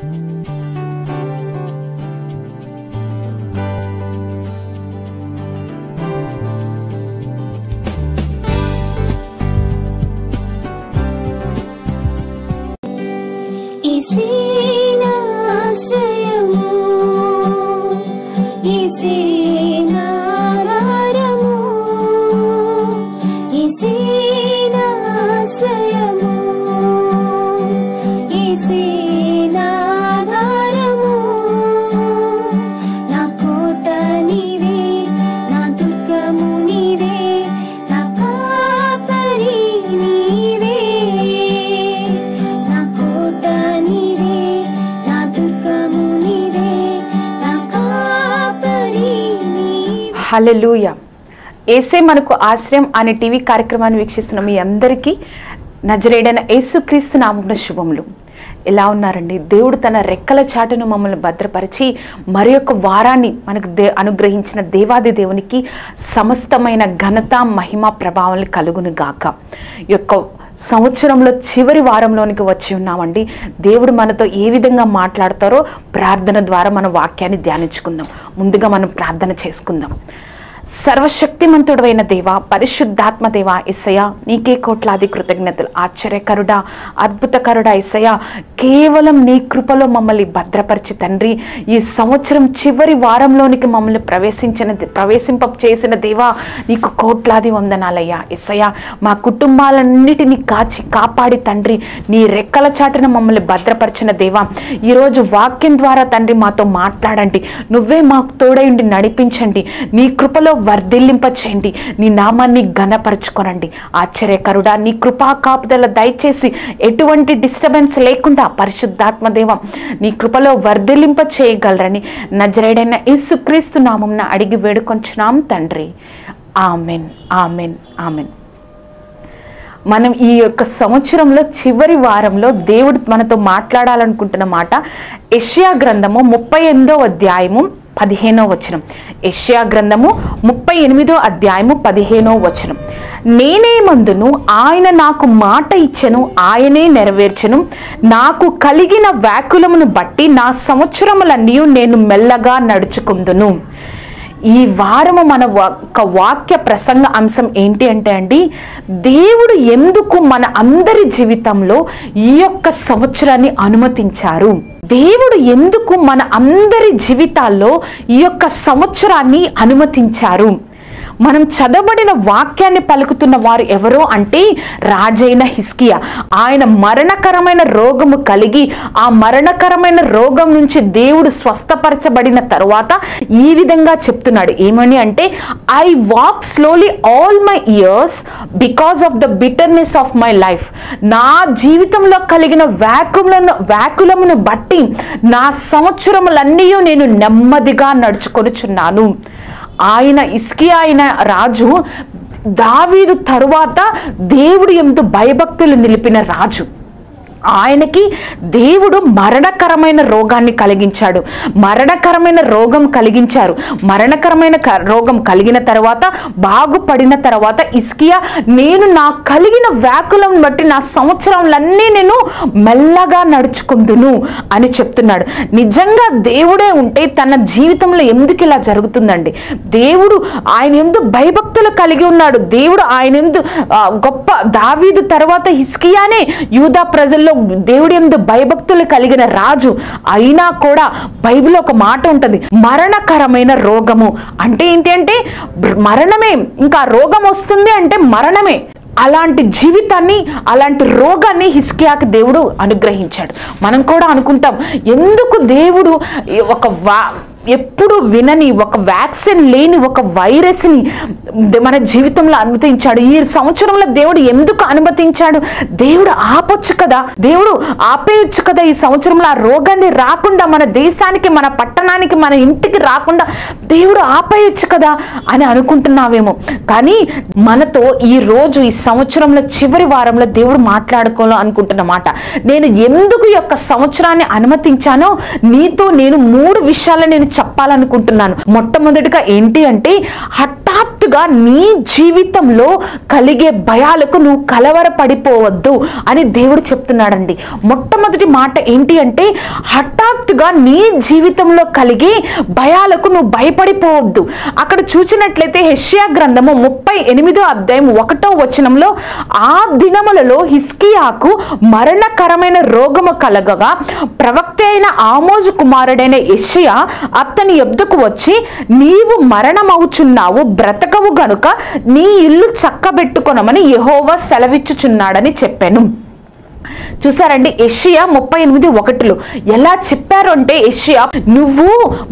ఈశీనాశ్రయము ఈశీనాధారము ఈశీనాశ్రయము ఈశీనాధారము నా కోట నీవే నా దుర్గము నీవే నా కాపరి నీవే నా కోట నీవే నా దుర్గము నీవే నా కాపరి నీవే హలెలూయ ఏసే మనకు ఆశ్రయం అనే టీవీ కార్యక్రమాన్ని వీక్షిస్తున్న మీ అందరికీ నజరేడైన యేసుక్రీస్తు నామమున శుభములు ఎలా ఉన్నారండి దేవుడు తన రెక్కల చాటును మమ్మల్ని భద్రపరిచి మరి యొక్క వారాన్ని మనకు దే అనుగ్రహించిన దేవాది దేవునికి సమస్తమైన ఘనత మహిమ ప్రభావం కలుగును గాక ఈ యొక్క సంవత్సరంలో చివరి వారంలోనికి వచ్చి ఉన్నామండి దేవుడు మనతో ఏ విధంగా మాట్లాడతారో ప్రార్థన ద్వారా మన వాక్యాన్ని ధ్యానించుకుందాం ముందుగా మనం ప్రార్థన చేసుకుందాం సర్వశక్తిమంతుడైన దేవ పరిశుద్ధాత్మ దేవ ఇసయ నీకే కోట్లాది కృతజ్ఞతలు ఆశ్చర్యకరుడా అద్భుతకరుడా ఇసయ కేవలం నీ కృపలో మమ్మల్ని భద్రపరిచి తండ్రి ఈ సంవత్సరం చివరి వారంలోనికి మమ్మల్ని ప్రవేశించిన ప్రవేశింప చేసిన దేవా నీకు కోట్లాది వందనాలయ్యా ఇసయ మా కుటుంబాలన్నిటినీ కాచి కాపాడి తండ్రి నీ రెక్కల చాటున మమ్మల్ని భద్రపరిచిన దేవా ఈరోజు వాక్యం ద్వారా తండ్రి మాతో మాట్లాడండి నువ్వే మాకు తోడైండి నడిపించండి నీ కృపలో వర్ధిల్లింప చేయండి నీ నామాన్ని ఘనపరచుకోనండి ఆశ్చర్యకరుడా నీ కృపా కాపుదల దయచేసి ఎటువంటి డిస్టర్బెన్స్ లేకుండా పరిశుద్ధాత్మ దేవం నీ కృపలో వర్ధిల్లింప చేయగలరని నజరేడైన యేసుక్రీస్తు నామంన అడిగి వేడుకొంచున్నాం తండ్రి ఆమెన్ ఆమెన్ ఆమెన్ మనం ఈ యొక్క సంవత్సరంలో చివరి వారంలో దేవుడు మనతో మాట్లాడాలనుకుంటున్న మాట యెషయా గ్రంథము ముప్పై ఎనిమిదో అధ్యాయము పదిహేనో వచనం యెషయా గ్రంథము ముప్పై ఎనిమిదో అధ్యాయము పదిహేనో వచనం నేనే మందును ఆయన నాకు మాట ఇచ్చెను ఆయనే నెరవేర్చెను నాకు కలిగిన వ్యాకులమును బట్టి నా సంవత్సరములన్నీ నేను మెల్లగా నడుచుకుందును ఈ వారము మన ఒక వాక్య ప్రసంగ అంశం ఏంటి అంటే అండి దేవుడు ఎందుకు మన అందరి జీవితంలో ఈ యొక్క సంవత్సరాన్ని అనుమతించారు దేవుడు ఎందుకు మన అందరి జీవితాల్లో ఈ యొక్క సంవత్సరాన్ని అనుమతించారు మనం చదవబడిన వాక్యాన్ని పలుకుతున్న వారు ఎవరో అంటే రాజైన హిస్కియా ఆయన మరణకరమైన రోగము కలిగి ఆ మరణకరమైన రోగం నుంచి దేవుడు స్వస్థపరచబడిన తరువాత ఈ విధంగా చెప్తున్నాడు ఏమని అంటే I walk slowly all my years because of the bitterness of my life నా జీవితంలో కలిగిన వ్యాకులను వ్యాకులమును బట్టి నా సంవత్సరములన్నీ నేను నెమ్మదిగా నడుచుకొనుచున్నాను ఆయన ఇస్కి ఆయన రాజు దావీదు తరువాత దేవుడు ఎందు భయభక్తులు నిలిపిన రాజు ఆయనకి దేవుడు మరణకరమైన రోగాన్ని కలిగించాడు మరణకరమైన రోగం కలిగించారు మరణకరమైన క- రోగం కలిగిన తర్వాత బాగుపడిన తర్వాత ఇస్కియా నేను నా కలిగిన వ్యాకులం బట్టి నా సంవత్సరాలన్నీ నేను మెల్లగా నడుచుకుందును అని చెప్తున్నాడు నిజంగా దేవుడే ఉంటే తన జీవితంలో ఎందుకు ఇలా జరుగుతుందండి దేవుడు ఆయన ఎందు భయభక్తులు కలిగి ఉన్నాడు దేవుడు ఆయన ఎందు ఆ, గొప్ప దావీదు తర్వాత హిస్కియానే యూదా ప్రజల్లో దేవుడి ఎందు భయభక్తులు కలిగిన రాజు అయినా కూడా బైబిల్ ఒక మాట ఉంటుంది మరణకరమైన రోగము అంటే ఏంటి అంటే బ్ర- మరణమే ఇంకా రోగం వస్తుంది అంటే మరణమే అలాంటి జీవితాన్ని అలాంటి రోగాన్ని హిస్కియాకి దేవుడు అనుగ్రహించాడు మనం కూడా అనుకుంటాం ఎందుకు దేవుడు ఈ ఒక వా ఎప్పుడు వినని ఒక వ్యాక్సిన్ లేని ఒక వైరస్ని మన జీవితంలో అనుమతించాడు ఈ సంవత్సరంలో దేవుడు ఎందుకు అనుమతించాడు దేవుడు ఆపొచ్చు కదా దేవుడు ఆపేయొచ్చు కదా ఈ సంవత్సరంలో ఆ రోగాన్ని రాకుండా మన దేశానికి మన పట్టణానికి మన ఇంటికి రాకుండా దేవుడు ఆపేయొచ్చు కదా అని అనుకుంటున్నావేమో కానీ మనతో ఈ రోజు ఈ సంవత్సరంలో చివరి వారంలో దేవుడు మాట్లాడుకోవాలో అనుకుంటున్న మాట నేను ఎందుకు ఈ యొక్క సంవత్సరాన్ని అనుమతించానో నీతో నేను మూడు విషయాలు నేను చెప్పాలనుకుంటున్నాను మొట్టమొదటిగా ఏంటి అంటే హఠాత్తు హఠాత్తుగా నీ జీవితంలో కలిగే భయాలకు నువ్వు కలవరపడిపోవద్దు అని దేవుడు చెప్తున్నాడండి మొట్టమొదటి మాట ఏంటి అంటే హఠాత్తుగా నీ జీవితంలో కలిగే భయాలకు నువ్వు భయపడిపోవద్దు అక్కడ చూసినట్లయితే హెష్యా గ్రంథము ముప్పై ఎనిమిదో అధ్యాయం ఒకటో వచనంలో ఆ దినములలో హిస్కియాకు మరణకరమైన రోగము కలగగా ప్రవక్త అయిన ఆమోజు కుమారుడైన యెషయా అతని యొద్దకు వచ్చి నీవు మరణమవుచున్నావు బ్రతకవు గనుక నీ ఇల్లు చక్కబెట్టుకొనమని యెహోవా సెలవిచ్చుచున్నాడని చెప్పాను చూసారండి ఏషియా ముప్పై ఎనిమిది ఒకటిలో ఎలా చెప్పారు అంటే ఏషియా నువ్వు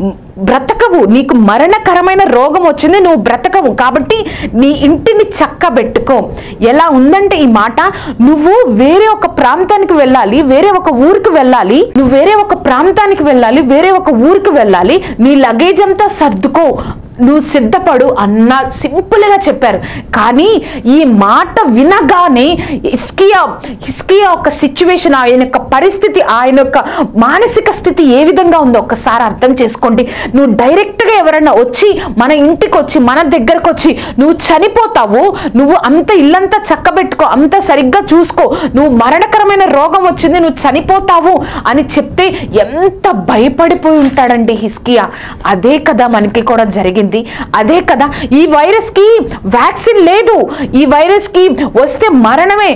బ్రతకవు నీకు మరణకరమైన రోగం వచ్చింది నువ్వు బ్రతకవు కాబట్టి నీ ఇంటిని చక్కబెట్టుకో ఎలా ఉందంటే ఈ మాట నువ్వు వేరే ఒక ప్రాంతానికి వెళ్ళాలి వేరే ఒక ఊరికి వెళ్ళాలి నువ్వు వేరే ఒక ప్రాంతానికి వెళ్ళాలి వేరే ఒక ఊరికి వెళ్ళాలి నీ లగేజ్ అంతా సర్దుకో నువ్వు సిద్ధపడు అన్న సింపుల్గా చెప్పారు కానీ ఈ మాట వినగానే హిస్కియా హిస్కియా ఒక సిచ్యువేషన్ ఆయన యొక్క పరిస్థితి ఆయన యొక్క మానసిక స్థితి ఏ విధంగా ఉందో ఒక్కసారి అర్థం చేసుకోండి నువ్వు డైరెక్ట్గా ఎవరైనా వచ్చి మన ఇంటికి వచ్చి మన దగ్గరకు వచ్చి నువ్వు చనిపోతావు నువ్వు అంత ఇల్లంతా చక్కబెట్టుకో అంత సరిగ్గా చూసుకో నువ్వు మరణకరమైన రోగం వచ్చింది నువ్వు చనిపోతావు అని చెప్తే ఎంత భయపడిపోయి ఉంటాడండి హిస్కియా అదే కదా మనకి కూడా జరిగింది అదే కదా ఈ వైరస్ కి వ్యాక్సిన్ లేదు ఈ వైరస్ కి వస్తే మరణమే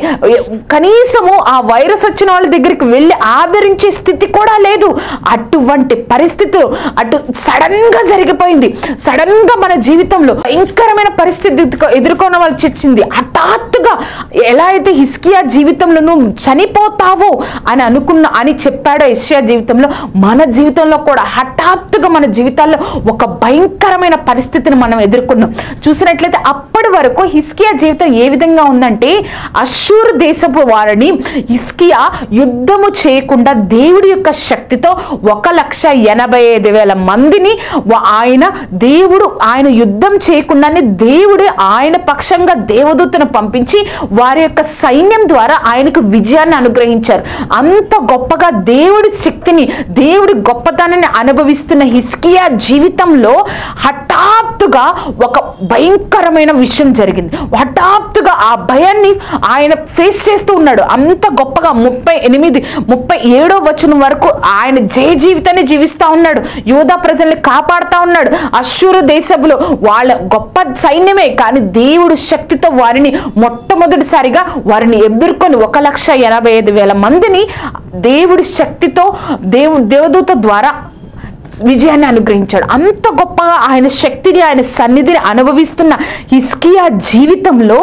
కనీసము ఆ వైరస్ వచ్చిన వాళ్ళ దగ్గరికి వెళ్ళి ఆదరించే స్థితి కూడా లేదు అటువంటి పరిస్థితులు అటు సడన్ గా జరిగిపోయింది సడన్ గా మన జీవితంలో భయంకరమైన పరిస్థితి ఎదుర్కొ- ఎదుర్కొనవలసి వచ్చింది హఠాత్తుగా ఎలా అయితే హిస్కియా జీవితంలో నువ్వు చనిపోతావు అని అనుకున్న అని చెప్పాడో హిస్కియా జీవితంలో మన జీవితంలో కూడా హఠాత్తుగా మన జీవితాల్లో ఒక భయంకరమైన పరిస్థితిని మనం ఎదుర్కొన్నాం చూసినట్లయితే అప్పటి వరకు హిస్కియా జీవితం ఏ విధంగా ఉందంటే అశూర్ దేశపు వారిని హిస్కియా యుద్ధము చేయకుండా దేవుడి యొక్క శక్తితో ఒక లక్ష ఎనభై ఐదు వేల మందిని వ- ఆయన దేవుడు ఆయన యుద్ధం చేయకుండానే దేవుడు ఆయన పక్షంగా దేవదూతను పంపించి వారి యొక్క సైన్యం ద్వారా ఆయనకు విజయాన్ని అనుగ్రహించారు అంత గొప్పగా దేవుడి శక్తిని దేవుడి గొప్పతనాన్ని అనుభవిస్తున్న హిస్కియా జీవితంలో హఠాత్తుగా ఒక భయంకరమైన విషయం జరిగింది హఠాత్తుగా ఆ భయాన్ని ఆయన ఫేస్ చేస్తూ ఉన్నాడు అంత గొప్పగా ముప్పై ఎనిమిది ముప్పై ఏడో వచనం వరకు ఆయన జయ జీవితాన్ని జీవిస్తా ఉన్నాడు యోధా ప్రజల్ని కాపాడుతా ఉన్నాడు అశ్షూరు దేశంలో వాళ్ళ గొప్ప సైన్యమే కానీ దేవుడు శక్తితో వారిని మొట్టమొదటిసారిగా వారిని ఎదుర్కొని ఒక లక్ష ఎనభై ఐదు వేల మందిని దేవుడి శక్తితో దేవు దేవదూత ద్వారా విజయాన్ని అనుగ్రహించాడు అంత గొప్పగా ఆయన శక్తిని ఆయన సన్నిధిని అనుభవిస్తున్న హిస్కియా జీవితంలో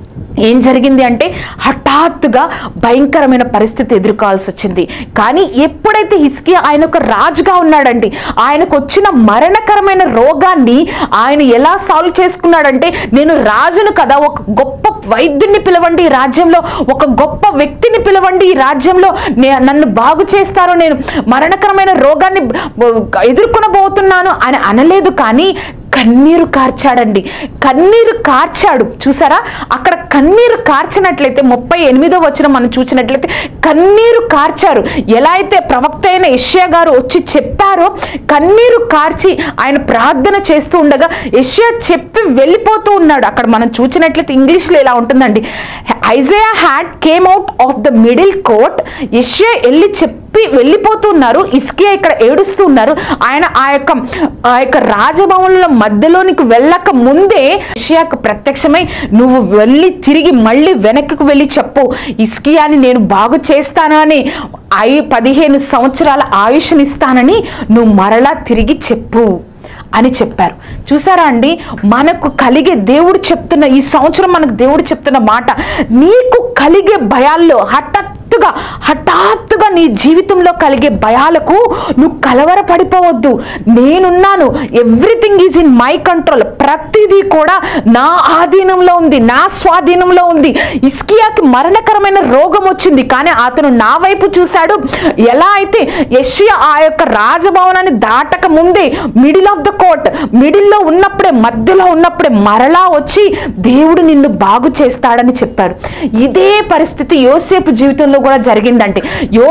ఏం జరిగింది అంటే హఠాత్తుగా భయంకరమైన పరిస్థితి ఎదుర్కోవాల్సి వచ్చింది కానీ ఎప్పుడైతే హిస్కియా ఆయన ఒక రాజుగా ఉన్నాడండి ఆయనకు వచ్చిన మరణకరమైన రోగాన్ని ఆయన ఎలా సాల్వ్ చేసుకున్నాడంటే నేను రాజును కదా ఒక గొప్ప వైద్యుడిని పిలవండి ఈ రాజ్యంలో ఒక గొప్ప వ్యక్తిని పిలవండి ఈ రాజ్యంలో నే- నన్ను బాగు చేస్తారు నేను మరణకరమైన రోగాన్ని ఎదుర్కొనబోతున్నాను అని అనలేదు కానీ కన్నీరు కార్చాడండి కన్నీరు కార్చాడు చూసారా అక్కడ కన్నీరు కార్చినట్లయితే ముప్పై ఎనిమిదో వచ్చిన మనం చూసినట్లయితే కన్నీరు కార్చారు ఎలా అయితే ప్రవక్త అయిన యష్యా గారు వచ్చి చెప్పారో కన్నీరు కార్చి ఆయన ప్రార్థన చేస్తూ ఉండగా యష్యా చెప్పి వెళ్ళిపోతూ ఉన్నాడు అక్కడ మనం చూసినట్లయితే ఇంగ్లీష్లో ఎలా ఉంటుందండి Isaiah had came out of the middle court యష్యా వెళ్ళి చెప్పి వెళ్ళిపోతున్నారు ఇస్కియా ఇక్కడ ఏడుస్తూ ఉన్నారు ఆయన ఆ యొక్క ఆ యొక్క రాజభవనంలో మధ్యలోనికి వెళ్ళక ముందే ఇషియాకు ప్రత్యక్షమై నువ్వు వెళ్ళి తిరిగి మళ్ళీ వెనక్కి వెళ్ళి చెప్పు ఇస్కియాని నేను బాగు చేస్తాను అని ఐ పదిహేను సంవత్సరాల ఆయుష్నిస్తానని నువ్వు మరలా తిరిగి చెప్పు అని చెప్పారు చూసారా అండి మనకు కలిగే దేవుడు చెప్తున్న ఈ సంవత్సరం మనకు దేవుడు చెప్తున్న మాట నీకు కలిగే భయాల్లో హఠాత్తుగా హఠాత్తుగా నీ జీవితంలో కలిగే భయాలకు నువ్వు కలవరపడిపోవద్దు నేనున్నాను everything is in my control ప్రతిదీ కూడా నా ఆధీనంలో ఉంది నా స్వాధీనంలో ఉంది ఇస్కియాకి మరణకరమైన రోగం వచ్చింది కానీ అతను నా వైపు చూశాడు ఎలా అయితే యష్యా ఆ యొక్క రాజభవనాన్ని దాటక ముందే మిడిల్ ఆఫ్ ద కోర్ట్ మిడిల్లో ఉన్నప్పుడే మధ్యలో ఉన్నప్పుడే మరలా వచ్చి దేవుడు నిన్ను బాగు చేస్తాడని చెప్పారు ఇదే పరిస్థితి యోసేపు జీవితంలో కూడా జరిగిందంటే యోసేపు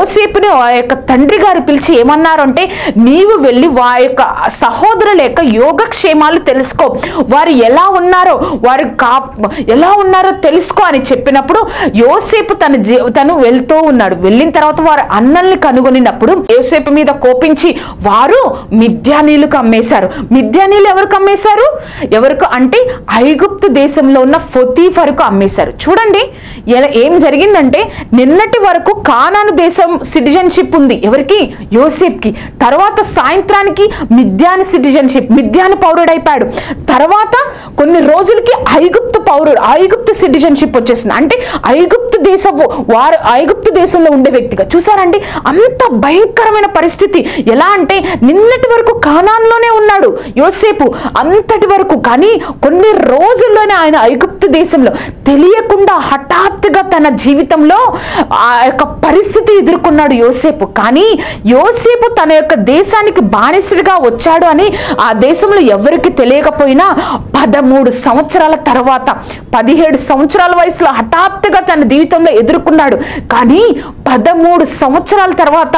యోసేపుని ఆ యొక్క తండ్రి గారు పిలిచి ఏమన్నారు అంటే నీవు వెళ్ళి వా యొక్క సహోదరుల యొక్క యోగక్షేమాలు తెలుసుకో వారు ఎలా ఉన్నారో వారు కా ఎలా ఉన్నారో తెలుసుకో అని చెప్పినప్పుడు యోసేపు తన జీ తను వెళ్తూ ఉన్నాడు వెళ్ళిన తర్వాత వారు అన్నల్ని కనుగొనినప్పుడు యోసేపు మీద కోపించి వారు మిథ్యానీలకు అమ్మేశారు మిథ్యానీలు ఎవరికి అమ్మేశారు ఎవరికి అంటే ఐగుప్తు దేశంలో ఉన్న ఫొతీఫరుకు అమ్మేశారు చూడండి ఎలా ఏం జరిగిందంటే నిన్నటి వరకు కానాను దేశం సిటిజన్షిప్ ఉంది ఎవరికి యోసేప్కి తర్వాత సాయంత్రానికి మిథ్యాని సిటిజన్షిప్ మిథ్యాని పౌరుడైపోయాడు తర్వాత కొన్ని రోజులకి ఐగుప్తు పౌరుడు ఐగుప్తు సిటిజన్షిప్ వచ్చేసింది అంటే ఐగుప్తు దేశపు వారు ఐగుప్తు దేశంలో ఉండే వ్యక్తిగా చూసారండి అంత భయంకరమైన పరిస్థితి ఎలా అంటే నిన్నటి వరకు కానాన్లోనే ఉన్నాడు యోసేపు అంతటి వరకు కానీ కొన్ని రోజుల్లోనే ఆయన ఐగుప్తు దేశంలో తెలియకుండా హఠాత్తుగా తన జీవితంలో ఆ యొక్క పరిస్థితి ఎదుర్కొన్నాడు యోసేపు కానీ యోసేపు తన యొక్క దేశానికి బానిసలుగా వచ్చాడు అని ఆ దేశంలో ఎవరికి తెలియకపోయినా పదమూడు సంవత్సరాల తర్వాత పదిహేడు సంవత్సరాల వయసులో హఠాత్తుగా తన జీవితంలో ఎదుర్కొన్నాడు కానీ పదమూడు సంవత్సరాల తర్వాత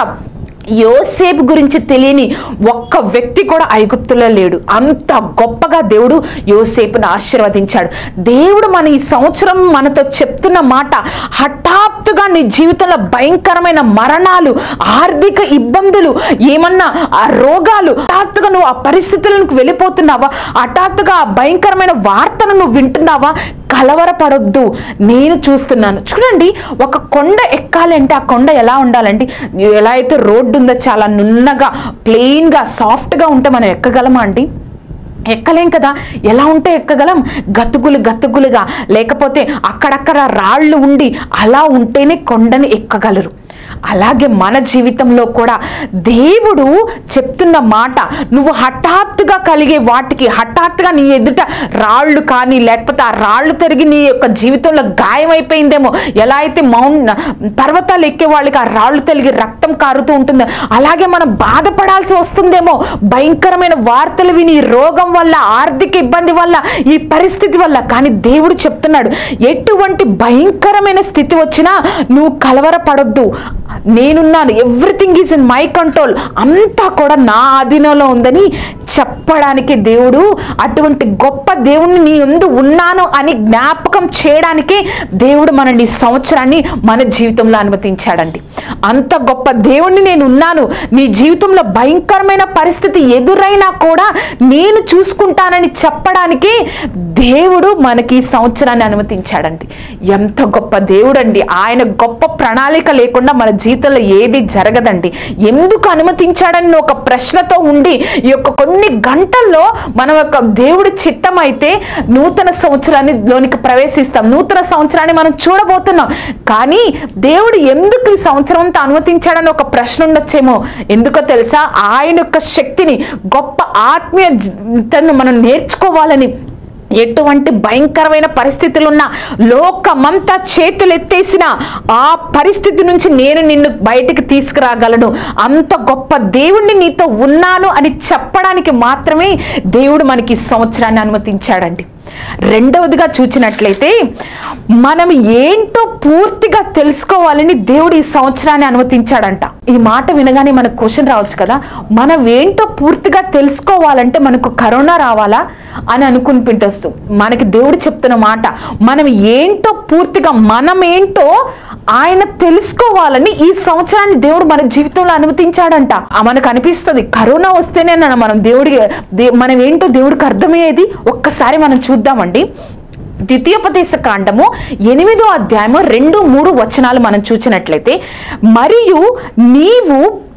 యోసేపు గురించి తెలియని ఒక్క వ్యక్తి కూడా ఐగుప్తులో లేడు అంత గొప్పగా దేవుడు యోసేపును ఆశీర్వదించాడు దేవుడు మన ఈ సంవత్సరం మనతో చెప్తున్న మాట హఠాత్తుగా నీ జీవితంలో భయంకరమైన మరణాలు ఆర్థిక ఇబ్బందులు ఏమన్నా ఆ రోగాలు హఠాత్తుగా నువ్వు ఆ పరిస్థితులకు వెళ్ళిపోతున్నావా హఠాత్తుగా ఆ భయంకరమైన వార్తను నువ్వు వింటున్నావా కలవరపడొద్దు నేను చూస్తున్నాను చూడండి ఒక కొండ ఎక్కాలంటే ఆ కొండ ఎలా ఉండాలంటే ఎలా అయితే రోడ్డు ఉందో చాలా నున్నగా ప్లెయిన్గా సాఫ్ట్గా ఉంటే మనం ఎక్కగలమా అండి ఎక్కలేం కదా ఎలా ఉంటే ఎక్కగలం గతుకులు గతుకులుగా లేకపోతే అక్కడక్కడ రాళ్ళు ఉండి అలా ఉంటేనే కొండని ఎక్కగలరు అలాగే మన జీవితంలో కూడా దేవుడు చెప్తున్న మాట నువ్వు హఠాత్తుగా కలిగే వాటికి హఠాత్తుగా నీ ఎదుట రాళ్ళు కానీ లేకపోతే ఆ రాళ్ళు తిరిగి నీ యొక్క జీవితంలో గాయమైపోయిందేమో ఎలా అయితే మౌంట్ పర్వతాలు ఎక్కే వాళ్ళకి ఆ రాళ్ళు తిరిగి రక్తం కారుతూ ఉంటుందో అలాగే మనం బాధపడాల్సి వస్తుందేమో భయంకరమైన వార్తలు విని ఈ రోగం వల్ల ఆర్థిక ఇబ్బంది వల్ల ఈ పరిస్థితి వల్ల కానీ దేవుడు చెప్తున్నాడు ఎటువంటి భయంకరమైన స్థితి వచ్చినా నువ్వు కలవరపడొద్దు నేనున్నాను everything is in my control అంతా కూడా నా ఆధీనంలో ఉందని చెప్పడానికి దేవుడు అటువంటి గొప్ప దేవుణ్ణి నీ ఎందు ఉన్నాను అని జ్ఞాపకం చేయడానికే దేవుడు మన ఈ సంవత్సరాన్ని మన జీవితంలో అనుమతించాడండి అంత గొప్ప దేవుణ్ణి నేను ఉన్నాను నీ జీవితంలో భయంకరమైన పరిస్థితి ఎదురైనా కూడా నేను చూసుకుంటానని చెప్పడానికి దేవుడు మనకి ఈ సంవత్సరాన్ని అనుమతించాడండి ఎంత గొప్ప దేవుడండి ఆయన గొప్ప ప్రణాళిక లేకుండా మన జీవితంలో ఏది జరగదండి ఎందుకు అనుమతించాడని ఒక ప్రశ్నతో ఉండి ఈ యొక్క కొన్ని గంటల్లో మనం యొక్క దేవుడి చిత్తం అయితే నూతన సంవత్సరాన్ని లోనికి ప్రవేశిస్తాం నూతన సంవత్సరాన్ని మనం చూడబోతున్నాం కానీ దేవుడు ఎందుకు ఈ సంవత్సరం అంతా అనుమతించాడని ఒక ప్రశ్న ఉండొచ్చేమో ఎందుకో తెలుసా ఆయన యొక్క శక్తిని గొప్ప ఆత్మీయతను మనం నేర్చుకోవాలని ఎటువంటి భయంకరమైన పరిస్థితులున్నా లోకమంతా చేతులు ఎత్తేసిన ఆ పరిస్థితి నుంచి నేను నిన్ను బయటికి తీసుకురాగలను అంత గొప్ప దేవుణ్ణి నీతో ఉన్నాను అని చెప్పడానికి మాత్రమే దేవుడు మనకి ఈ సంవత్సరాన్ని అనుమతించాడండి రెండవదిగా చూచినట్లయితే మనం ఏంటో పూర్తిగా తెలుసుకోవాలని దేవుడు ఈ సంవత్సరాన్ని అనుమతించాడంట ఈ మాట వినగానే మనకు క్వశ్చన్ రావచ్చు కదా మనం ఏంటో పూర్తిగా తెలుసుకోవాలంటే మనకు కరోనా రావాలా అని అనుకుంటుంటొస్తూ మనకి దేవుడు చెప్తున్న మాట మనం ఏంటో పూర్తిగా మనం ఏంటో ఆయన తెలుసుకోవాలని ఈ సంవత్సరాన్ని దేవుడు మన జీవితంలో అనుమతించాడంట ఆ మనకు అనిపిస్తుంది కరోనా వస్తేనే నా- మనం దేవుడికి దే- మనం ఏంటో దేవుడికి అర్థమయ్యేది ఒక్కసారి మనం చూద్దామండి ద్వితీయోపదేశ కాండము ఎనిమిదో అధ్యాయము రెండు మూడు వచనాలు మనం చూసినట్లయితే మరియు నీవు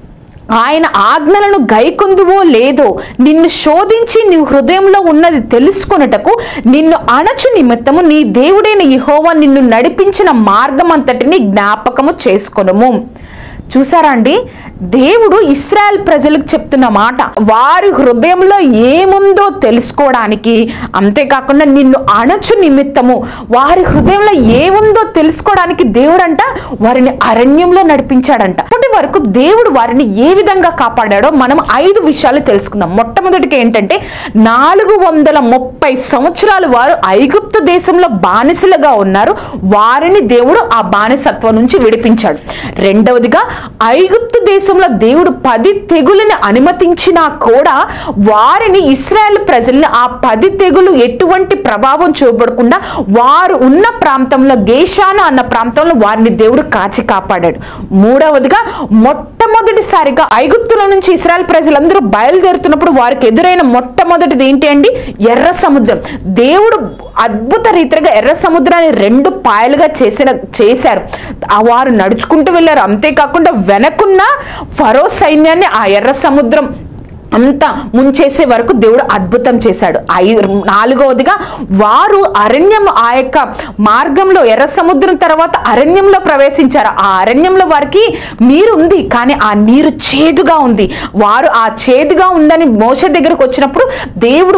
ఆయన ఆజ్ఞలను గైకొందువో లేదో నిన్ను శోధించి నీ హృదయంలో ఉన్నది తెలుసుకొనుటకు నిన్ను అణచు నిమిత్తము నీ దేవుడైన యెహోవా నిన్ను నడిపించిన మార్గం అంతటిని జ్ఞాపకము చేసుకొనుము చూసారా అండి దేవుడు ఇస్రాయల్ ప్రజలకు చెప్తున్న మాట వారి హృదయంలో ఏముందో తెలుసుకోవడానికి అంతేకాకుండా నిన్ను అణచు నిమిత్తము వారి హృదయంలో ఏముందో తెలుసుకోవడానికి దేవుడంట వారిని అరణ్యంలో నడిపించాడంట అప్పటి వరకు దేవుడు వారిని ఏ విధంగా కాపాడాడో మనం ఐదు విషయాలు తెలుసుకుందాం మొట్టమొదటిగా ఏంటంటే నాలుగు వందల ముప్పై సంవత్సరాలు వారు ఐగుప్తు దేశంలో బానిసలుగా ఉన్నారు వారిని దేవుడు ఆ బానిసత్వం నుంచి విడిపించాడు రెండవదిగా ఐగుప్తు దేశంలో దేవుడు పది తెగులను అనుమతించినా కూడా వారిని ఇస్రాయేల్ ప్రజల్ని ఆ పది తెగులు ఎటువంటి ప్రభావం చూపడకుండా వారు ఉన్న ప్రాంతంలో గేషాను అన్న ప్రాంతంలో వారిని దేవుడు కాచి కాపాడాడు మూడవదిగా మొట్టమొదటిసారిగా ఐగుప్తుల నుంచి ఇస్రాయల్ ప్రజలందరూ బయలుదేరుతున్నప్పుడు వారికి ఎదురైన మొట్టమొదటిది ఏంటి అండి ఎర్ర సముద్రం దేవుడు అద్భుత రీతిగా ఎర్ర సముద్రాన్ని రెండు పాయలుగా చేసిన చేశారు ఆ వారు నడుచుకుంటూ వెళ్ళారు అంతేకాకుండా వెనకున్న ఫరో సైన్యాన్ని ఆ ఎర్ర సముద్రం అంతా ముంచేసే వరకు దేవుడు అద్భుతం చేశాడు ఐదు నాలుగవదిగా వారు అరణ్యం ఆ యొక్క మార్గంలో ఎర్ర సముద్రం తర్వాత అరణ్యంలో ప్రవేశించారు ఆ అరణ్యంలో వారికి నీరు ఉంది కానీ ఆ నీరు చేదుగా ఉంది వారు ఆ చేదుగా ఉందని మోసే దగ్గరకు వచ్చినప్పుడు దేవుడు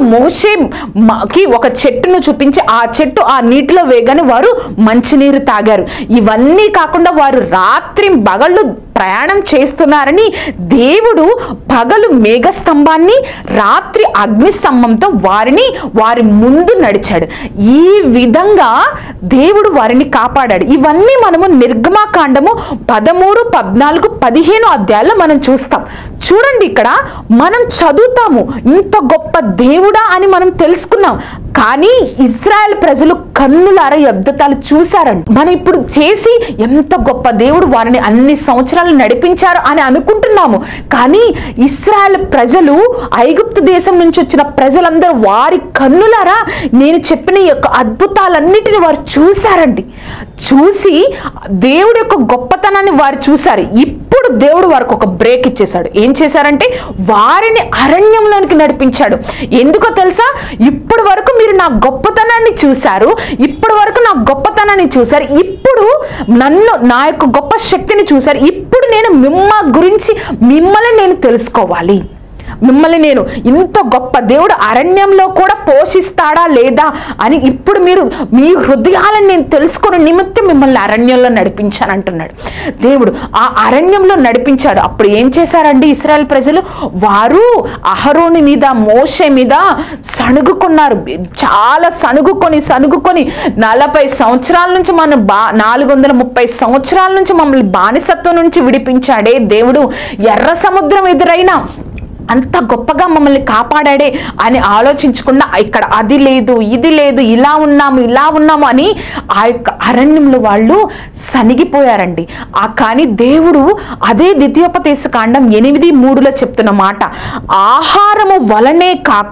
మోషేకి ఒక చెట్టును చూపించి ఆ చెట్టు ఆ నీటిలో వేగానే వారు మంచినీరు తాగారు ఇవన్నీ కాకుండా వారు రాత్రి బగళ్ళు ప్రయాణం చేస్తున్నారని దేవుడు పగలు మేఘస్తంభాన్ని రాత్రి అగ్నిస్తంభంతో వారిని వారి ముందు నడిచాడు ఈ విధంగా దేవుడు వారిని కాపాడాడు ఇవన్నీ మనము నిర్గమాకాండము పదమూడు పద్నాలుగు పదిహేను అధ్యాయాల్లో మనం చూస్తాం చూడండి ఇక్కడ మనం చదువుతాము ఇంత గొప్ప దేవుడా అని మనం తెలుసుకున్నాం కానీ ఇజ్రాయెల్ ప్రజలు కన్నులార ఈ అద్భుతాలు చూశారండి మనం ఇప్పుడు చేసి ఎంత గొప్ప దేవుడు వారిని అన్ని సంవత్సరాలు నడిపించారు అని అనుకుంటున్నాము కానీ ఇస్రాయల్ ప్రజలు ఐగుప్తు దేశం నుంచి వచ్చిన ప్రజలందరూ వారి కన్నులారా నేను చెప్పిన ఈ యొక్క అద్భుతాలన్నిటిని వారు చూశారండి చూసి దేవుడి యొక్క గొప్పతనాన్ని వారు చూశారు ఇప్పుడు దేవుడు వారికి ఒక బ్రేక్ ఇచ్చేశాడు ఏం చేశారంటే వారిని అరణ్యంలోనికి నడిపించాడు ఎందుకో తెలుసా ఇప్పటి వరకు మీరు నా గొప్పతనాన్ని చూశారు ఇప్పటి వరకు నా గొప్పతనాన్ని చూశారు ఇప్పుడు నన్ను నా యొక్క గొప్ప శక్తిని చూశారు ఇప్పుడు నేను మిమ్మ గురించి మిమ్మల్ని నేను తెలుసుకోవాలి మిమ్మల్ని నేను ఇంత గొప్ప దేవుడు అరణ్యంలో కూడా పోషిస్తాడా లేదా అని ఇప్పుడు మీరు మీ హృదయాలను నేను తెలుసుకున్న నిమిత్తం మిమ్మల్ని అరణ్యంలో నడిపించాను అంటున్నాడు దేవుడు ఆ అరణ్యంలో నడిపించాడు అప్పుడు ఏం చేశారండి ఇస్రాయల్ ప్రజలు వారు అహరోని మీద మోషే మీద సణుగుకున్నారు చాలా సణుగుకొని సణుగుకొని నలభై సంవత్సరాల నుంచి మనం బా నాలుగు వందల ముప్పై సంవత్సరాల నుంచి మమ్మల్ని బానిసత్వం నుంచి విడిపించాడే దేవుడు ఎర్ర సముద్రం ఎదురైనా అంత గొప్పగా మమ్మల్ని కాపాడాడే అని ఆలోచించకుండా ఇక్కడ అది లేదు ఇది లేదు ఇలా ఉన్నాము ఇలా ఉన్నాము అని ఆ యొక్క అరణ్యంలో వాళ్ళు సనిగిపోయారండి ఆ కానీ దేవుడు అదే ద్వితీయోపదేశ కాండం ఎనిమిది మూడులో చెప్తున్న మాట ఆహారము వలనే కాక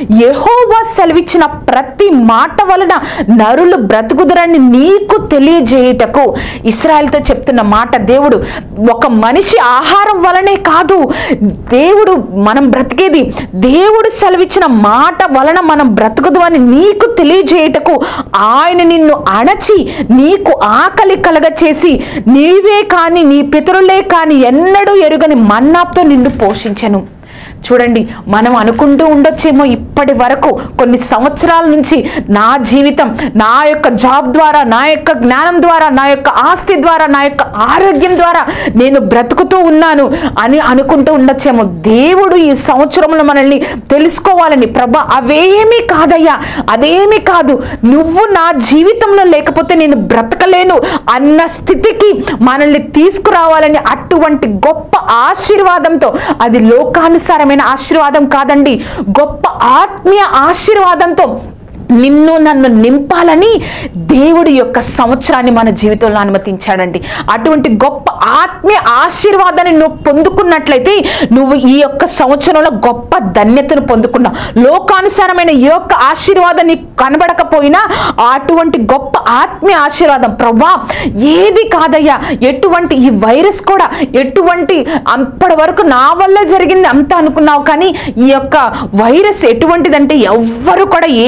యెహోవా సెలవిచ్చిన ప్రతి మాట వలన నరులు బ్రతుకుదరని నీకు తెలియజేయుటకు ఇస్రాయల్తో చెప్తున్న మాట దేవుడు ఒక మనిషి ఆహారం వలనే కాదు దేవుడు మనం బ్రతికేది దేవుడు సెలవిచ్చిన మాట వలన మనం బ్రతుకుదు అని నీకు తెలియజేయటకు ఆయన నిన్ను అణచి నీకు ఆకలి కలగ చేసి నీవే కాని నీ పితరులే కాని ఎన్నడూ ఎరుగని మన్నాతో నిన్ను పోషించను చూడండి మనం అనుకుంటూ ఉండొచ్చేమో ఇప్పటి వరకు కొన్ని సంవత్సరాల నుంచి నా జీవితం నా యొక్క జాబ్ ద్వారా నా యొక్క జ్ఞానం ద్వారా నా యొక్క ఆస్తి ద్వారా నా యొక్క ఆరోగ్యం ద్వారా నేను బ్రతుకుతూ ఉన్నాను అని అనుకుంటూ ఉండొచ్చేమో దేవుడు ఈ సంవత్సరంలో మనల్ని తెలుసుకోవాలని ప్రభా అవేమీ కాదయ్యా అదేమీ కాదు నువ్వు నా జీవితంలో లేకపోతే నేను బ్రతకలేను అన్న స్థితికి మనల్ని తీసుకురావాలని అటువంటి గొప్ప ఆశీర్వాదంతో అది లోకానుసారమైన ఆశీర్వాదం కాదండి గొప్ప ఆత్మీయ ఆశీర్వాదంతో నిన్ను నన్ను నింపాలని దేవుడి యొక్క సంవత్సరాన్ని మన జీవితంలో అనుమతించాడండి అటువంటి గొప్ప ఆత్మీయ ఆశీర్వాదాన్ని నువ్వు పొందుకున్నట్లయితే నువ్వు ఈ యొక్క సంవత్సరంలో గొప్ప ధన్యతను పొందుకున్నావు లోకానుసారమైన ఈ యొక్క ఆశీర్వాదం నీకు కనబడకపోయినా అటువంటి గొప్ప ఆత్మీయ ఆశీర్వాదం ప్రవ్వా ఏది కాదయ్యా ఎటువంటి ఈ వైరస్ కూడా ఎటువంటి అప్పటి వరకు నా వల్ల జరిగింది అంత అనుకున్నావు కానీ ఈ యొక్క వైరస్ ఎటువంటిదంటే ఎవ్వరు కూడా ఏమీ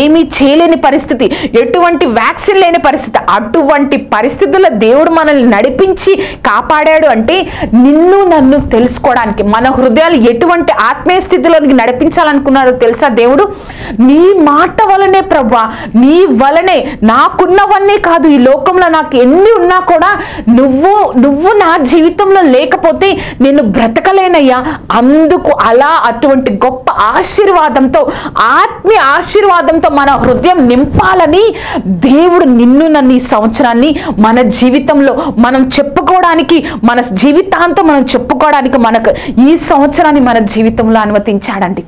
చేయలేని పరిస్థితి ఎటువంటి వ్యాక్సిన్ లేని పరిస్థితి అటువంటి పరిస్థితుల్లో దేవుడు మనల్ని నడిపించి కాపాడాడు అంటే నిన్ను నన్ను తెలుసుకోవడానికి మన హృదయాలు ఎటువంటి ఆత్మీయ స్థితిలోనికి నడిపించాలనుకున్నారో తెలుసా దేవుడు నీ మాట వలనే ప్రభా నీ వలనే నాకున్నవన్నీ కాదు ఈ లోకంలో నాకు ఎన్ని ఉన్నా కూడా నువ్వు నువ్వు నా జీవితంలో లేకపోతే నేను బ్రతకలేనయ్యా అందుకు అలా అటువంటి గొప్ప ఆశీర్వాదంతో ఆత్మీయ ఆశీర్వాదంతో మన హృదయం నింపాలని దేవుడు నిన్ను నన్ను ఈ సంవత్సరాన్ని మన జీవితంలో మనం చెప్పుకోవడానికి మన జీవితాంతం మనం చెప్పుకోవడానికి మనకు ఈ సంవత్సరాన్ని మన జీవితంలో అనుమతించాడండి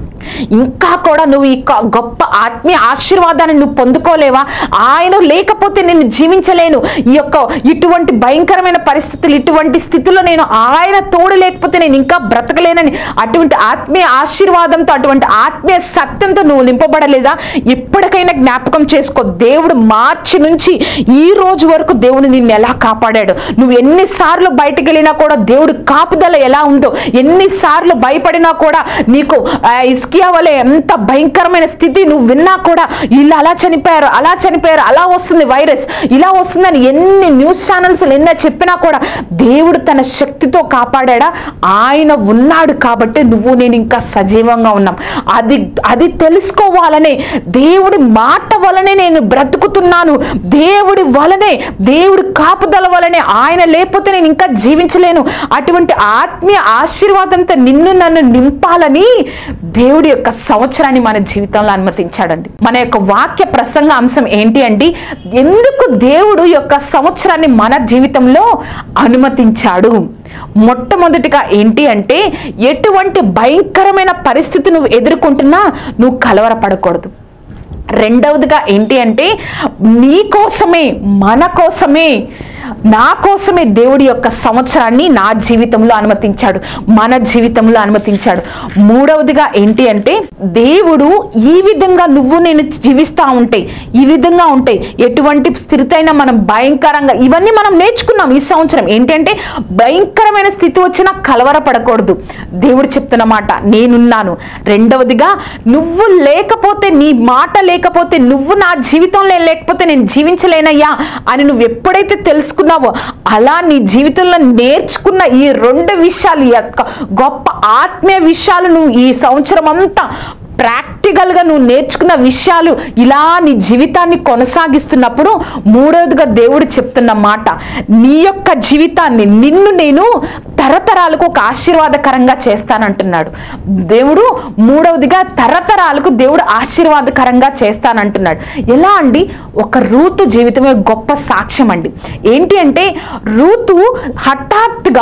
ఇంకా కూడా నువ్వు ఈ క- గొప్ప ఆత్మీయ ఆశీర్వాదాన్ని నువ్వు పొందుకోలేవా ఆయన లేకపోతే నేను జీవించలేను ఈ యొక్క ఇటువంటి భయంకరమైన పరిస్థితులు ఇటువంటి స్థితిలో నేను ఆయన తోడు లేకపోతే నేను ఇంకా బ్రతకలేనని అటువంటి ఆత్మీయ ఆశీర్వాదంతో అటువంటి ఆత్మీయ సత్యంతో నువ్వు నింపబడలేదా ఎప్పటికైనా జ్ఞాపకం చేసుకో దేవుడు మార్చి నుంచి ఈ రోజు వరకు దేవుడు నిన్ను ఎలా కాపాడాడు నువ్వు ఎన్నిసార్లు బయటికి వెళ్ళినా కూడా దేవుడు కాపుదల ఎలా ఉందో ఎన్నిసార్లు భయపడినా కూడా నీకు ఆ, ఇస్కియా వలె ఎంత భయంకరమైన స్థితి నువ్వు విన్నా కూడా వీళ్ళు అలా చనిపోయారు అలా చనిపోయారు అలా వస్తుంది వైరస్ ఇలా వస్తుందని ఎన్ని న్యూస్ ఛానల్స్ ఎన్నో చెప్పినా కూడా దేవుడు తన శక్తితో కాపాడా ఆయన ఉన్నాడు కాబట్టి నువ్వు నేను ఇంకా సజీవంగా ఉన్నాం అది అది తెలుసుకోవాలనే దేవుడి మాట వలనే నేను బ్రతుకుతున్నాను దేవుడి వలనే దేవుడి కాపుదల వలనే ఆయన లేకపోతే నేను ఇంకా జీవించలేను అటువంటి ఆత్మీయ ఆశీర్వాదంతో నిన్ను నన్ను నింపాలని దేవుడి యొక్క సంవత్సరాన్ని మన జీవితంలో అనుమతించాడండి మన యొక్క వాక్య ప్రసంగ అంశం ఏంటి అంటే ఎందుకు దేవుడు యొక్క సంవత్సరాన్ని మన జీవితంలో అనుమతించాడు మొట్టమొదటిగా ఏంటి అంటే ఎటువంటి భయంకరమైన పరిస్థితి నువ్వు ఎదుర్కొంటున్నా నువ్వు కలవరపడకూడదు రెండవదిగా ఏంటి అంటే నీ కోసమే మన కోసమే నా కోసమే దేవుడి యొక్క సంవత్సరాన్ని నా జీవితంలో అనుమతించాడు మన జీవితంలో అనుమతించాడు మూడవదిగా ఏంటి అంటే దేవుడు ఈ విధంగా నువ్వు నేను జీవిస్తూ ఉంటే ఈ విధంగా ఉంటాయి ఎటువంటి స్థితితైనా మనం భయంకరంగా ఇవన్నీ మనం నేర్చుకున్నాం ఈ సంవత్సరం ఏంటంటే భయంకరమైన స్థితి వచ్చినా కలవరపడకూడదు దేవుడు చెప్తున్న మాట నేనున్నాను రెండవదిగా నువ్వు లేకపోతే నీ మాట లేకపోతే నువ్వు నా జీవితంలో లేకపోతే నేను జీవించలేనయ్యా అని నువ్వు ఎప్పుడైతే తెలుసుకున్నావో అలా నీ జీవితంలో నేర్చుకున్న ఈ రెండు విషయాలు ఈ యొక్క గొప్ప ఆత్మీయ విషయాలు నువ్వు ఈ సంవత్సరం అంతా ప్రాక్టికల్గా నువ్వు నేర్చుకున్న విషయాలు ఇలా నీ జీవితాన్ని కొనసాగిస్తున్నప్పుడు మూడవదిగా దేవుడు చెప్తున్న మాట నీ యొక్క జీవితాన్ని నిన్ను నేను తరతరాలకు ఒక ఆశీర్వాదకరంగా చేస్తానంటున్నాడు దేవుడు మూడవదిగా తరతరాలకు దేవుడు ఆశీర్వాదకరంగా చేస్తానంటున్నాడు ఎలా అండి ఒక రూతు జీవితమే గొప్ప సాక్ష్యం అండి ఏంటి అంటే రూతు హఠాత్తుగా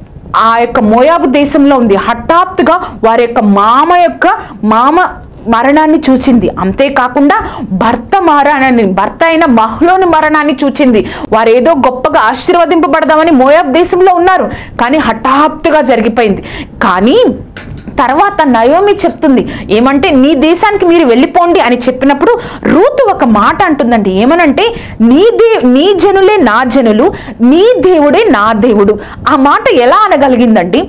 ఆ యొక్క మోయాబు దేశంలో ఉంది హఠాత్తుగా వారి యొక్క మామ యొక్క మామ మరణాన్ని చూసింది అంతేకాకుండా భర్త మరణాన్ని భర్త అయిన మహ్లోని మరణాన్ని చూచింది వారు ఏదో గొప్పగా ఆశీర్వదింపబడదామని మోయాబ్ దేశంలో ఉన్నారు కానీ హఠాత్తుగా జరిగిపోయింది కానీ తర్వాత నయోమి చెప్తుంది ఏమంటే నీ దేశానికి మీరు వెళ్ళిపోండి అని చెప్పినప్పుడు రూతు ఒక మాట అంటుందండి ఏమనంటే నీ దే నీ జనులే నా జనులు నీ దేవుడే నా దేవుడు ఆ మాట ఎలా అనగలిగిందండి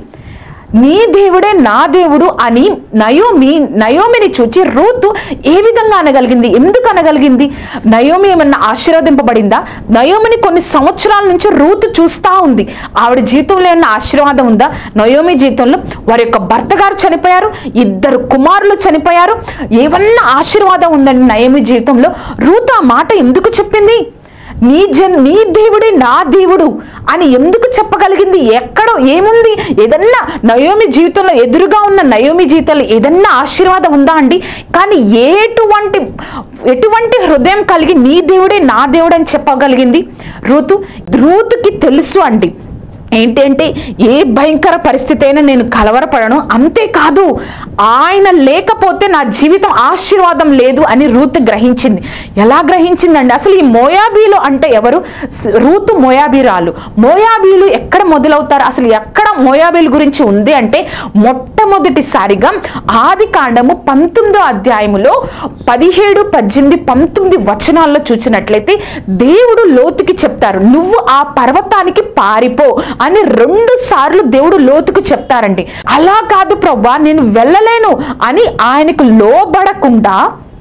నీ దేవుడే నా దేవుడు అని నయోమి నయోమిని చూచి రూతు ఏ విధంగా అనగలిగింది ఎందుకు అనగలిగింది నయోమి ఏమన్నా ఆశీర్వదింపబడిందా నయోమిని కొన్ని సంవత్సరాల నుంచి రూతు చూస్తా ఉంది ఆవిడ జీవితంలో ఏమన్నా ఆశీర్వాదం ఉందా నయోమి జీవితంలో వారి యొక్క భర్త గారు చనిపోయారు ఇద్దరు కుమారులు చనిపోయారు ఏమన్నా ఆశీర్వాదం ఉందండి నయోమి జీవితంలో రూతు ఆ మాట ఎందుకు చెప్పింది నీ జన్ నీ దేవుడే నా దేవుడు అని ఎందుకు చెప్పగలిగింది ఎక్కడో ఏముంది ఏదన్నా నయోమి జీవితంలో ఎదురుగా ఉన్న నయోమి జీవితంలో ఏదన్నా ఆశీర్వాదం ఉందా అండి కానీ ఎటువంటి ఎటువంటి హృదయం కలిగి నీ దేవుడే నా దేవుడు అని చెప్పగలిగింది రూతు రూతుకి తెలుసు అండి ఏంటంటే ఏ భయంకర పరిస్థితి అయినా నేను కలవరపడను అంతేకాదు ఆయన లేకపోతే నా జీవితం ఆశీర్వాదం లేదు అని రూత్ గ్రహించింది ఎలా గ్రహించిందండి అసలు ఈ మోయాబీలు అంటే ఎవరు స్- రూతు మోయాబీరాలు మోయాబీలు ఎక్కడ మొదలవుతారు అసలు ఎక్కడ మోయాబీల గురించి ఉంది అంటే మొట్టమొదటిసారిగా ఆది కాండము పంతొమ్మిదో అధ్యాయములో పదిహేడు పద్దెనిమిది పంతొమ్మిది వచనాల్లో చూసినట్లయితే దేవుడు లోతుకి చెప్తారు నువ్వు ఆ పర్వతానికి పారిపో అని రెండు సార్లు దేవుడు లోతుకు చెప్తారండి అలా కాదు ప్రభా నేను వెళ్ళలేను అని ఆయనకు లోబడకుండా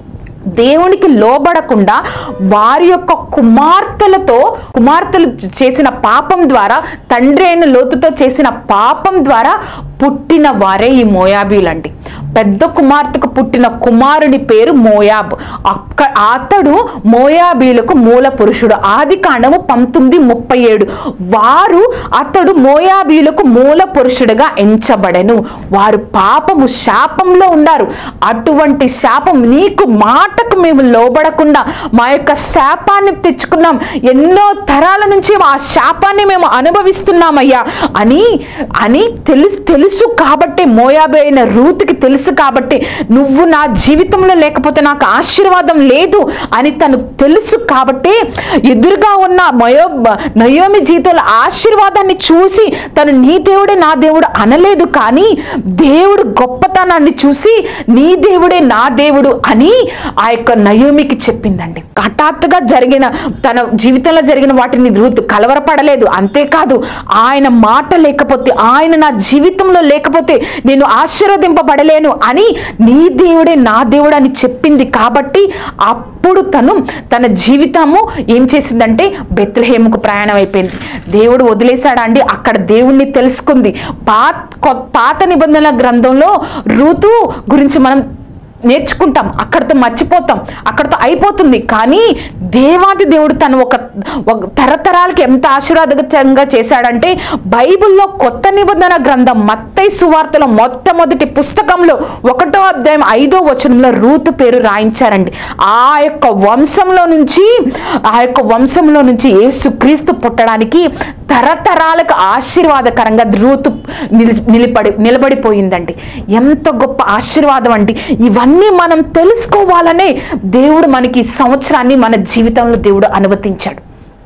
దేవునికి లోబడకుండా వారి యొక్క కుమార్తెలతో కుమార్తెలు చేసిన పాపం ద్వారా తండ్రి అయిన లోతుతో చేసిన పాపం ద్వారా పుట్టిన వారే ఈ మోయాబీలండి పెద్ద కుమార్తెకు పుట్టిన కుమారుని పేరు మోయాబ్ అక్క అతడు మోయాబీలకు మూల పురుషుడు ఆది కాండము పంతొమ్మిది ముప్పై ఏడు వారు అతడు మోయాబీలకు మూల పురుషుడుగా ఎంచబడెను వారు పాపము శాపంలో ఉన్నారు అటువంటి శాపం నీకు మాటకు మేము లోబడకుండా మా యొక్క శాపాన్ని తెచ్చుకున్నాం ఎన్నో తరాల నుంచి ఆ శాపాన్ని మేము అనుభవిస్తున్నామయ్యా అని అని తెలుసు తెలుసు కాబట్టి మోయాబే అయిన రూతుకి తెలుసు కాబట్టి నువ్వు నా జీవితంలో లేకపోతే నాకు ఆశీర్వాదం లేదు అని తను తెలుసు కాబట్టి ఎదురుగా ఉన్న మయో నయోమి జీవితంలో ఆశీర్వాదాన్ని చూసి తను నీ దేవుడే నా దేవుడు అనలేదు కానీ దేవుడు గొప్పతనాన్ని చూసి నీ దేవుడే నా దేవుడు అని ఆ యొక్క నయోమికి చెప్పిందండి హఠాత్తుగా జరిగిన తన జీవితంలో జరిగిన వాటిని రూతు కలవరపడలేదు అంతేకాదు ఆయన మాట లేకపోతే ఆయన నా జీవితంలో లేకపోతే నేను ఆశీర్వదింపబడలేను అని నీ దేవుడే నా దేవుడు అని చెప్పింది కాబట్టి అప్పుడు తను తన జీవితము ఏం చేసిందంటే బెత్లహేముకు ప్రయాణం అయిపోయింది దేవుడు వదిలేశాడా అండి అక్కడ దేవుణ్ణి తెలుసుకుంది పాత కొ- పాత నిబంధనల గ్రంథంలో ఋతు గురించి మనం నేర్చుకుంటాం అక్కడితో మర్చిపోతాం అక్కడితో అయిపోతుంది కానీ దేవాది దేవుడు తను ఒక ఒక తరతరాలకి ఎంత ఆశీర్వాదకరంగా చేశాడంటే బైబిల్లో కొత్త నిబంధన గ్రంథం మత్తై సువార్తలో మొట్టమొదటి పుస్తకంలో ఒకటో అధ్యాయం ఐదో వచనంలో రూతు పేరు రాయించారండి ఆ యొక్క వంశంలో నుంచి ఆ యొక్క వంశంలో నుంచి యేసుక్రీస్తు పుట్టడానికి తరతరాలకు ఆశీర్వాదకరంగా రూతు నిలి- నిలబడి నిలబడిపోయిందండి ఎంత గొప్ప ఆశీర్వాదం అండి ఇవన్నీ మనం తెలుసుకోవాలనే దేవుడు మనకి ఈ సంవత్సరాన్ని మన జీవితంలో దేవుడు అనుమతించాడు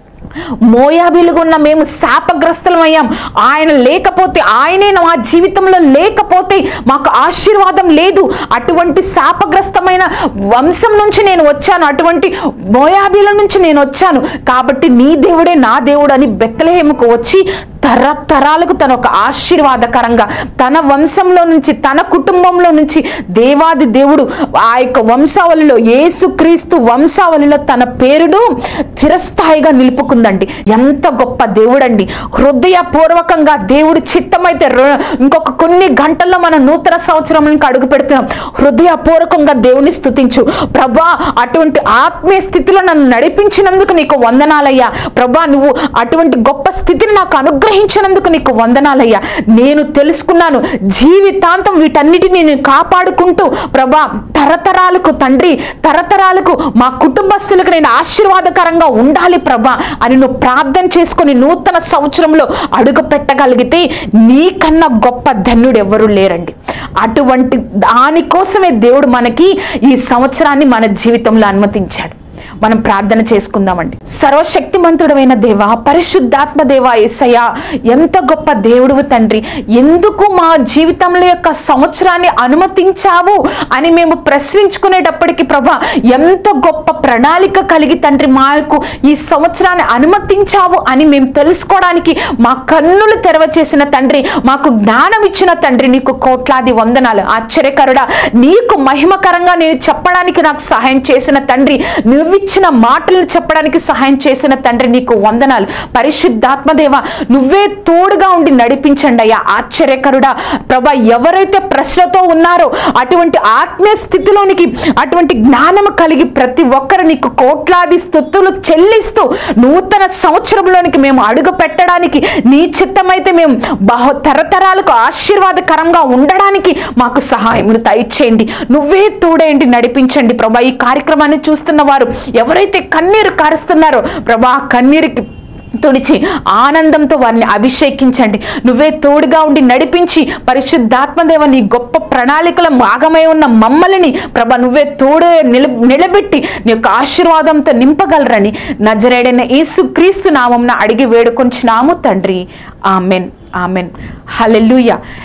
మోయాబీలుగా ఉన్న మేము శాపగ్రస్తులమయ్యాం ఆయన లేకపోతే ఆయనే మా జీవితంలో లేకపోతే మాకు ఆశీర్వాదం లేదు అటువంటి శాపగ్రస్తమైన వంశం నుంచి నేను వచ్చాను అటువంటి మోయాబీల నుంచి నేను వచ్చాను కాబట్టి నీ దేవుడే నా దేవుడు అని బెత్తలహేముకు వచ్చి తరతరాలకు తన ఒక ఆశీర్వాదకరంగా తన వంశంలో నుంచి తన కుటుంబంలో నుంచి దేవాది దేవుడు ఆ యొక్క వంశావళిలో యేసుక్రీస్తు వంశావళిలో తన పేరును చిరస్థాయిగా నిలుపుకుందండి ఎంత గొప్ప దేవుడండి హృదయపూర్వకంగా దేవుడి చిత్తమైతే రొ- ఇంకొక కొన్ని గంటల్లో మనం నూతన సంవత్సరంలోకి అడుగు పెడుతున్నాం హృదయపూర్వకంగా దేవుని స్తుతించు ప్రభా అటువంటి ఆత్మీయ స్థితిలో నన్ను నడిపించినందుకు నీకు వందనాలయ్యా ప్రభా నువ్వు అటువంటి గొప్ప స్థితిని నాకు అనుగ్రహించినందుకు నీకు వందనాలయ్యా నేను తెలుసుకున్నాను జీవితాంతం వీటన్నిటిని నేను కాపాడుకుంటూ ప్రభా తరతరాలకు తండ్రి తరతరాలకు మా కుటుంబస్తులకు నేను ఆశీర్వాదకరంగా ఉండాలి ప్రభా అని నువ్వు ప్రార్థన చేసుకొని నూతన సంవత్సరంలో అడుగు పెట్టగలిగితే నీకన్నా గొప్ప ధన్యుడు ఎవరు లేరండి అటువంటి దానికోసమే దేవుడు మనకి ఈ సంవత్సరాన్ని మన జీవితంలో అనుమతించాడు మనం ప్రార్థన చేసుకుందామండి సర్వశక్తిమంతుడమైన దేవ పరిశుద్ధాత్మ దేవ యేసయ్య ఎంత గొప్ప దేవుడువు తండ్రి ఎందుకు మా జీవితంలో యొక్క సంవత్సరాన్ని అనుమతించావు అని మేము ప్రశ్నించుకునేటప్పటికి ప్రభా ఎంత గొప్ప ప్రణాళిక కలిగి తండ్రి మాకు ఈ సంవత్సరాన్ని అనుమతించావు అని మేము తెలుసుకోవడానికి మా కన్నులు తెరవ చేసిన తండ్రి మాకు జ్ఞానం ఇచ్చిన తండ్రి నీకు కోట్లాది వందనాలు ఆశ్చర్యకరుడా నీకు మహిమకరంగా నేను చెప్పడానికి నాకు సహాయం చేసిన తండ్రి నువ్విచ్చిన మాటలను చెప్పడానికి సహాయం చేసిన తండ్రి నీకు వందనాలు పరిశుద్ధాత్మదేవ నువ్వే తోడుగా ఉండి నడిపించండి అయ్యా ఆశ్చర్యకరుడా ప్రభా ఎవరైతే ప్రశ్నతో ఉన్నారో అటువంటి ఆత్మీయ స్థితిలోనికి అటువంటి జ్ఞానం కలిగి ప్రతి ఒక్కరు నీకు కోట్లాది స్థుతులు చెల్లిస్తూ నూతన సంవత్సరంలోనికి మేము అడుగు పెట్టడానికి నీ చిత్తమైతే మేము బహు తరతరాలకు ఆశీర్వాదకరంగా ఉండడానికి మాకు సహాయమును దయచేయండి నువ్వే తోడేయండి నడిపించండి ప్రభా ఈ కార్యక్రమాన్ని చూస్తున్న వారు ఎవరైతే కన్నీరు కారుస్తున్నారో ప్రభా ఆ కన్నీరుకి తుడిచి ఆనందంతో వారిని అభిషేకించండి నువ్వే తోడుగా ఉండి నడిపించి పరిశుద్ధాత్మదేవ నీ గొప్ప ప్రణాళికల భాగమై ఉన్న మమ్మల్ని ప్రభ నువ్వే తోడు నిల నిలబెట్టి నీ యొక్క ఆశీర్వాదంతో నింపగలరని నజరేడైన యేసు క్రీస్తు నామంన అడిగి వేడుకొంచున్నాము తండ్రి ఆమెన్ ఆమెన్ హల్లెలూయా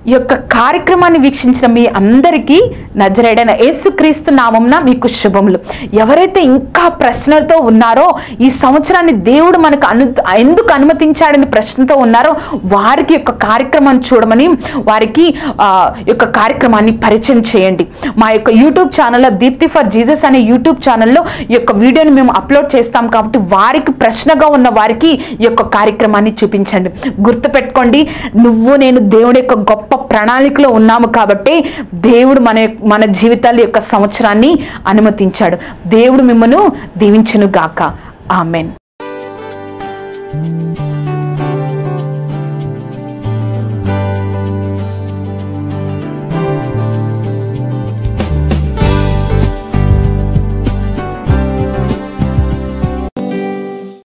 ఈ యొక్క కార్యక్రమాన్ని వీక్షించిన మీ అందరికీ నజరేడైన యేసుక్రీస్తు నామంన మీకు శుభములు ఎవరైతే ఇంకా ప్రశ్నలతో ఉన్నారో ఈ సంవత్సరాన్ని దేవుడు మనకు అను ఎందుకు అనుమతించాడని ప్రశ్నతో ఉన్నారో వారికి యొక్క కార్యక్రమాన్ని చూడమని వారికి ఆ, యొక్క కార్యక్రమాన్ని పరిచయం చేయండి మా యొక్క యూట్యూబ్ ఛానల్లో దీప్తి ఫర్ జీసస్ అనే యూట్యూబ్ ఛానల్లో ఈ యొక్క వీడియోని మేము అప్లోడ్ చేస్తాం కాబట్టి వారికి ప్రశ్నగా ఉన్న వారికి ఈ యొక్క కార్యక్రమాన్ని చూపించండి గుర్తుపెట్టుకోండి నువ్వు నేను దేవుడి యొక్క గొప్ప ప్రణాళికలో ఉన్నాము కాబట్టి దేవుడు మన మన జీవితాల యొక్క సంవత్సరాన్ని అనుమతించాడు దేవుడు మిమ్మను దీవించును గాక ఆమెన్